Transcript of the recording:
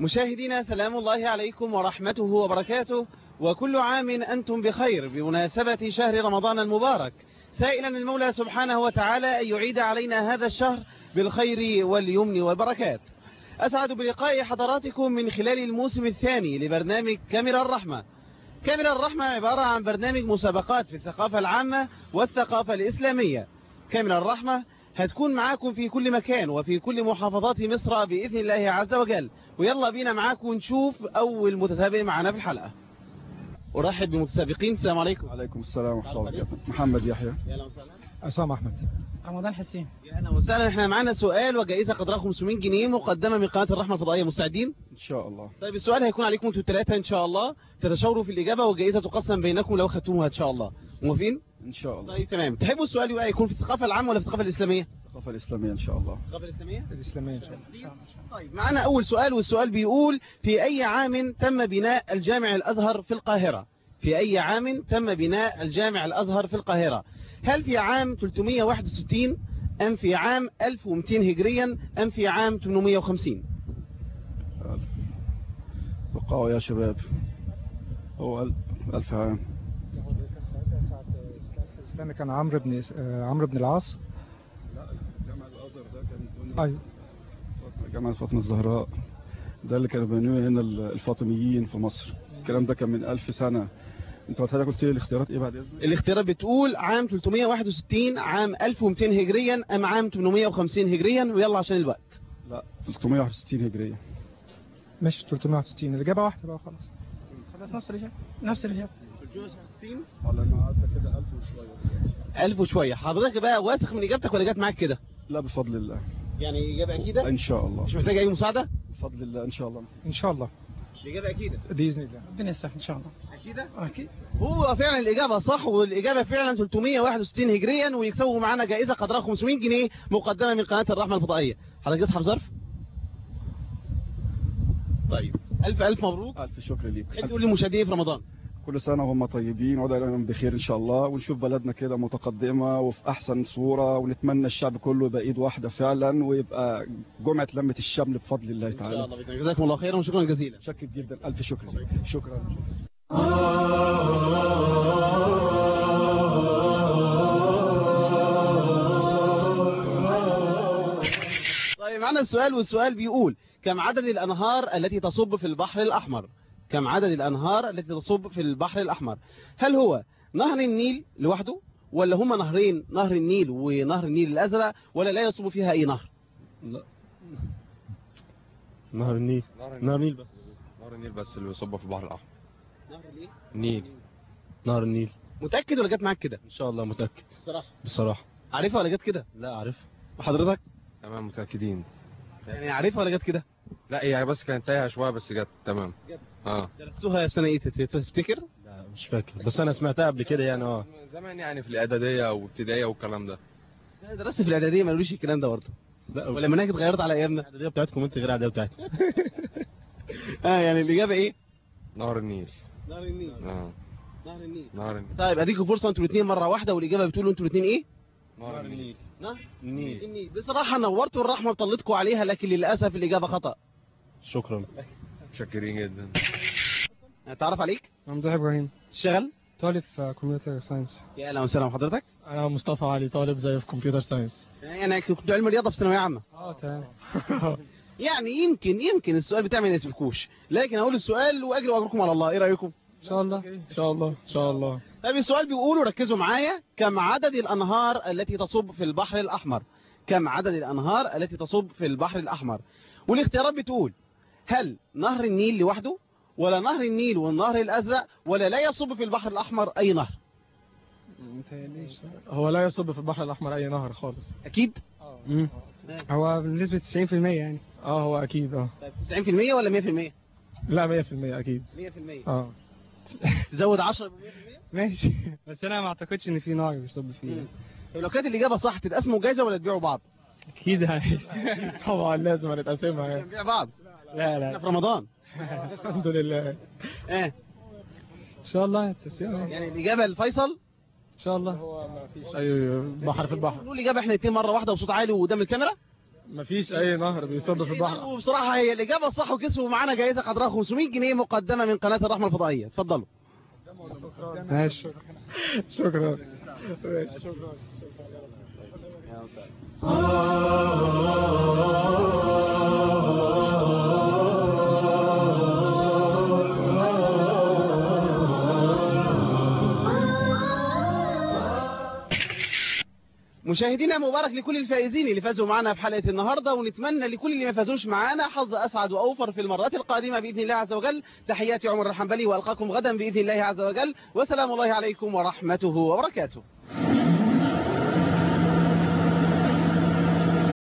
مشاهدينا سلام الله عليكم ورحمته وبركاته وكل عام أنتم بخير بمناسبة شهر رمضان المبارك سائلا المولى سبحانه وتعالى أن يعيد علينا هذا الشهر بالخير واليمن والبركات أسعد بلقاء حضراتكم من خلال الموسم الثاني لبرنامج كاميرا الرحمة كاميرا الرحمة عبارة عن برنامج مسابقات في الثقافة العامة والثقافة الإسلامية كاميرا الرحمة هتكون معاكم في كل مكان وفي كل محافظات مصر بإذن الله عز وجل ويلا بينا معاكم نشوف أول متسابق معنا في الحلقة أرحب بمتسابقين السلام عليكم عليكم السلام ورحمة الله وبركاته محمد يحيى يا وسهلا عصام احمد رمضان حسين يا اهلا وسهلا احنا معانا سؤال وجائزة قدرها 500 جنيه مقدمة من قناة الرحمة الفضائية مستعدين إن شاء الله طيب السؤال هيكون عليكم انتوا الثلاثة ان شاء الله تتشاوروا في الإجابة والجائزة تقسم بينكم لو خدتوها ان شاء الله موافقين إن شاء الله طيب تمام تحبوا السؤال يبقى يكون في الثقافة العامة ولا في الثقافة الإسلامية الثقافة الإسلامية إن شاء الله الثقافة الإسلامية الاسلاميه ان شاء الله طيب معنا أول سؤال والسؤال بيقول في أي عام تم بناء الجامع الأزهر في القاهرة في أي عام تم بناء الجامع الأزهر في القاهرة هل في عام 361 أم في عام 1200 هجريا أم في عام 850 بقاء يا شباب هو أل- ألف عام الاسلامي كان عمرو بن آه، عمرو بن العاص لا جامع الأزهر ده كان ايوه جامعة فاطمة الزهراء ده اللي كانوا بنوه هنا الفاطميين في مصر الكلام ده كان من ألف سنة أنت حضرتك قلت لي الاختيارات إيه بعد إذنك؟ الاختيارات بتقول عام 361 عام 1200 هجريا أم عام 850 هجريا ويلا عشان الوقت لا 361 هجرية ماشي 361 الاجابه واحده بقى خلاص خلاص نفس الإجابة نفس الإجابة ولا ما عدى كده 1000 وشوية 1000 وشوية حضرتك بقى واثق من إجابتك ولا جت معاك كده لا بفضل الله يعني إجابة أكيدة إن شاء الله مش محتاج أي مساعدة بفضل الله إن شاء الله ان شاء الله الإجابة أكيدة باذن الله ربنا يسهل إن شاء الله أكيدة أكيد هو فعلا الإجابة صح والإجابة فعلا 361 هجريا ويكسبوا معانا جائزة قدرها 500 جنيه مقدمة من قناة الرحمة الفضائية حضرتك اصحى ظرف طيب ألف ألف مبروك ألف شكر ليك تحب تقول للمشاهدين في رمضان كل سنة وهم طيبين وعود عليهم بخير إن شاء الله ونشوف بلدنا كده متقدمة وفي أحسن صورة ونتمنى الشعب كله يبقى إيد واحدة فعلا ويبقى جمعة لمة الشمل بفضل الله إن شاء تعالى الله بإذن الله. جزاكم الله خيرا وشكرا جزيلا شكر جدا ألف شكر ليك شكرا طيب معنا السؤال والسؤال بيقول كم عدد الأنهار التي تصب في البحر الأحمر كم عدد الأنهار التي تصب في البحر الأحمر هل هو نهر النيل لوحده ولا هما نهرين نهر النيل ونهر النيل الأزرق ولا لا يصب فيها أي نهر لا نهر النيل نهر النيل بس نهر النيل بس اللي بيصب في البحر الأحمر نهر النيل النيل نهر النيل متأكد ولا جت معاك كده ان شاء الله متأكد بصراحة بصراحة عارفها ولا جت كده لا عارف وحضرتك تمام متأكدين يعني عارفها ولا جت كده لا هي بس كانت تايهة شوية بس جت تمام جت. اه درستوها سنة ايه تت- تفتكر لا مش فاكر بس انا سمعتها قبل كده يعني اه زمان يعني في الإعدادية وابتدائية والكلام ده أنا درست في الإعدادية ما قالوليش الكلام ده برضه لا ولا المناهج اتغيرت على أيامنا الاعداديه بتاعتكم انت غير الاعداديه بتاعتي اه يعني الإجابة ايه نهر النيل نهر النيل اه نهر النيل نهر النيل طيب اديكم فرصة انتوا الاثنين مرة واحدة والإجابة بتقولوا انتوا الاثنين ايه نهر النيل نهر النيل النيل بصراحة نورتوا الرحمة وطلتكم عليها لكن للأسف الإجابة خطأ شكرا متشكرين جدا تعرف عليك ممدوح ابراهيم اشتغل طالب في كمبيوتر ساينس يا اهلا وسهلا بحضرتك انا مصطفى علي طالب زي في كمبيوتر ساينس يعني كنت علم رياضة في ثانوية عامة اه تمام يعني يمكن يمكن السؤال بتاعي ما يناسبكوش لكن هقول السؤال واجري واجركم على الله ايه رايكم ان شاء الله ان شاء الله ان شاء الله طيب السؤال بيقول وركزوا معايا كم عدد الانهار التي تصب في البحر الاحمر كم عدد الانهار التي تصب في البحر الاحمر والاختيارات بتقول هل نهر النيل لوحده ولا نهر النيل والنهر الازرق ولا لا يصب في البحر الاحمر اي نهر هو لا يصب في البحر الاحمر اي نهر خالص اكيد هو بنسبه 90% يعني اه هو اكيد اه 90% ولا 100% لا 100% اكيد 100% اه تزود 10 ماشي بس انا ما اعتقدش ان في نهر بيصب فيه لو كانت الاجابه صح تتقسموا جايزه ولا تبيعوا بعض اكيد يعني طبعا لازم هنتقسمها مش يعني هنبيع بعض لا احنا لا في رمضان الحمد لله ايه ان شاء الله هتقسمها يعني الاجابه الفيصل ان شاء الله هو ما فيش اي بحر في البحر نقول الاجابه احنا الاثنين مره واحده بصوت عالي وقدام الكاميرا مفيش اي نهر بيصب في البحر وبصراحة هي الإجابة الصح وكسبوا معانا جائزة قدرها 500 جنيه مقدمة من قناة الرحمة الفضائية اتفضلوا ماشي شكرا ماشي، شكرا مشاهدينا مبارك لكل الفائزين اللي فازوا معنا في حلقة النهاردة ونتمنى لكل اللي ما فازوش معنا حظ أسعد وأوفر في المرات القادمة بإذن الله عز وجل تحياتي عمر الحنبلي وألقاكم غدا بإذن الله عز وجل وسلام الله عليكم ورحمته وبركاته